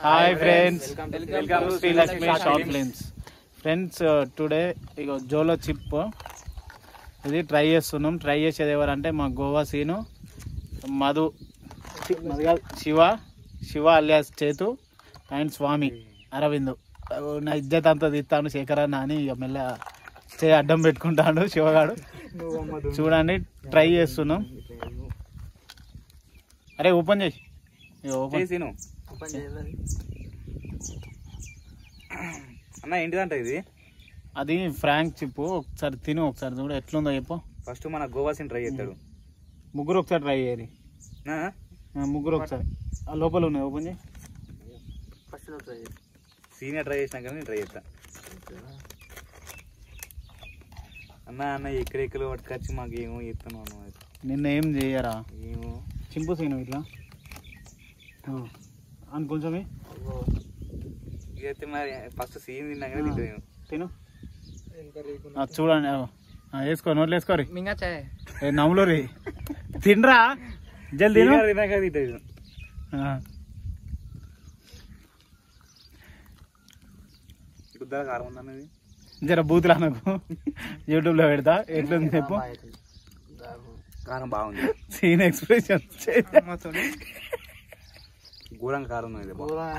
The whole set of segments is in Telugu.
Hi friends welcome to Srilakshmi short films friends today ఇక జోలో చిప్ ఇది ట్రై చేస్తున్నాం ట్రై చేసేది ఎవరంటే మా గోవా సీను మధు చి- మధు కాదు, శివ శివ అలియాస్ చేతు అండ్ స్వామి అరవింద్ నా ఇజ్జత్ అంతా తీస్తాను శేఖర్ అన్న అని ఇక మెల్ల చే అడ్డం పెట్టుకుంటాడు శివగాడు చూడండి ట్రై చేస్తున్నాం అరే ఓపెన్ చేసి ఇక ఓపెన్ చేసిను అన్న ఏంటిదంట ఇది అది ఫ్రాంక్ చిప్పు ఒకసారి తిను ఒకసారి చూడు ఎట్లుందో చెప్పు ఫస్ట్ మన గోవా సీన్ ట్రై చేస్తాడు ముగ్గురు ఒకసారి ట్రై చేయరు నా? ముగ్గురు ఒకసారి ఆ లోపల ఉన్నాయి ఓపెన్ చేయి సీనియర్ ట్రై చేసినాక నేను ట్రై చేస్తా అన్న అన్న ఎక్కడెక్కడ పట్టుకొచ్చి మాకు ఏమో చెప్తాను అన్న నిన్న ఏం చేయరా ఏమో చింపు సీను ఇట్లా ఆ. అని కొంచెమే ఇదైతే మరి ఫస్ట్ సీన్ తిన్నాక తింటాను తిను ఆ, చూడండి ఆ, ఆ, వేసుకో నోట్లు వేసుకోరి మింగా చాయ్ ఏ నవ్వులో రీ తినరా జల్దీ తిను తిన్నాక తింటాను ఆ. కుద్దర కారం ఉందన్నది జర బూతులు అనకు యూట్యూబ్ లో పెడతా ఎట్లుంది చెప్పు కారం బాగుంది సీన్ ఎక్స్ప్రెషన్ ఘోరంగా కారం ఉన్నది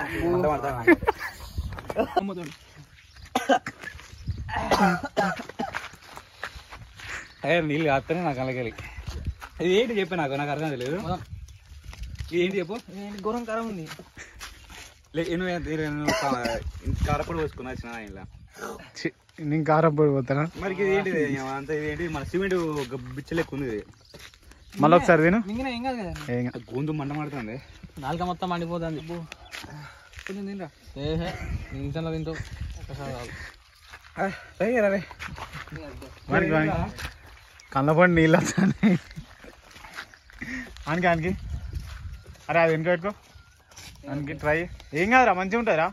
అయ్యా నీళ్ళు కాస్తేనే నాకు అలాగే ఇది ఏంటి చెప్పు నాకు నాకు అర్థం తెలియదు ఇది ఏంటి చెప్పు ఘోరం కారం ఉంది లే నువ్వు ఎంత- నువ్వు కా- ఇంత కారపొడి పోసుకున్నా వచ్చిన ఇలా ఛీ, నేను కారం పడిపోతానా మరి ఇది ఏంటిది అంత ఇది ఏంటి మన సిమెంట్ బిచ్చ లెక్క ఉంది ఇది మళ్ళీ ఒకసారి తిను మింగిన ఏం కాదు కదా ఏం కాదు. గొంతు మంట మాడుతుంది నాలుక మొత్తం మండిపోతుంది కొంచెం తినరా ఏహే నిమిషంలో తింటావు ఒకసారి చాలు. వానికి వానికి కళ్ళపండి నీళ్ళు వస్తాయి ఆనికి ఆనికి అరే అది వెనుక పెట్టుకో ఆనికి ట్రై ఏం కాదురా మంచిగా ఉంటారా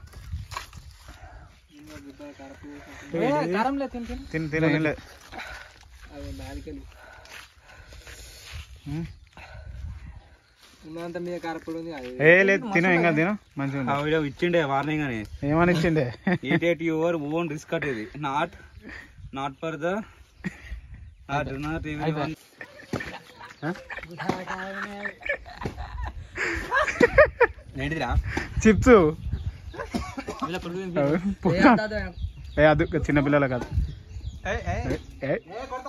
ఏ, కారం లేదు తిని తిని తిని తిని ఏం లేదు అది నాలుకలు ఉమ్. ఉన్నంత మీద కారపొడి ఉంది అది ఏ లేదు తిను ఏం కాదు తిను మంచిగా ఉంటుంది వీడియో ఇచ్చిండే వార్నింగ్ అని ఏమని ఇచ్చిండే eat at your own risk at ఇది not not for the not not ఏంటిదిరా చిప్స్ ఇలా పొడుగు ఏ అది చిన్నపిల్లల కాదు ఏ, ఏ.